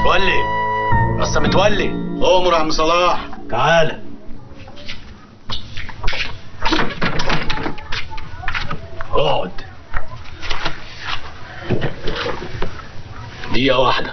متولي بس متولي امر يا عم صلاح تعالى اقعد دقيقة واحدة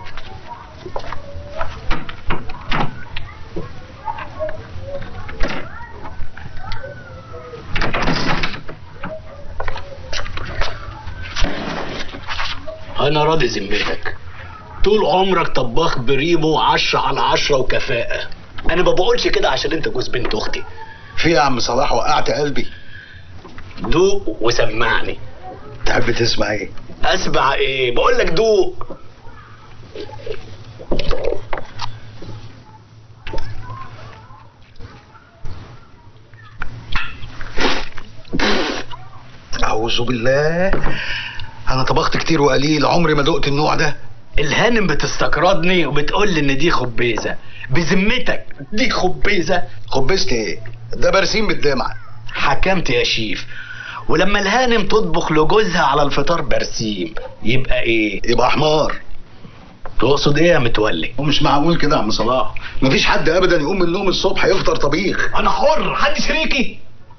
أنا راضي ذمتك طول عمرك طباخ بريمو عشرة على عشرة وكفاءة أنا ما بقولش كده عشان أنت جوز بنت أختي في يا عم صلاح وقعت قلبي دوق وسمعني تحب تسمع ايه اسمع ايه بقول لك دوق اعوذ بالله انا طبخت كتير وقليل عمري ما دقت النوع ده الهانم بتستقرضني وبتقول لي ان دي خبيزه بذمتك دي خبيزه خبزت ايه ده برسيم بالدمعه حكمت يا شيف ولما الهانم تطبخ لجوزها على الفطار برسيم يبقى ايه يبقى حمار تقصد ايه يا متولي ومش معقول كده يا عم صلاح مفيش حد ابدا يقوم من النوم الصبح يفطر طبيخ انا حر حد شريكي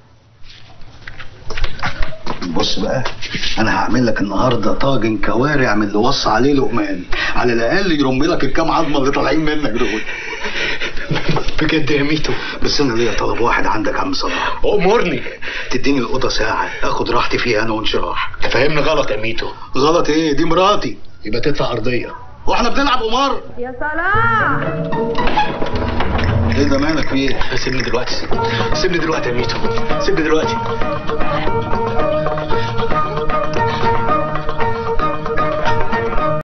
بص بقى انا هعمل لك النهارده طاجن كوارع من اللي وصى عليه لقمان على الاقل يرم لك الكام عظمه اللي طالعين منك دول بجد يا ميتو بس انا ليا طلب واحد عندك يا عم صلاح امرني تديني الاوضه ساعه اخد راحتي فيها انا وانشراح تفهمني غلط يا ميتو غلط ايه دي مراتي يبقى تدفع ارضيه واحنا بنلعب قمار يا صلاح ايه ده مالك في ايه سيبني دلوقتي سيبني دلوقتي يا ميتو سيبني دلوقتي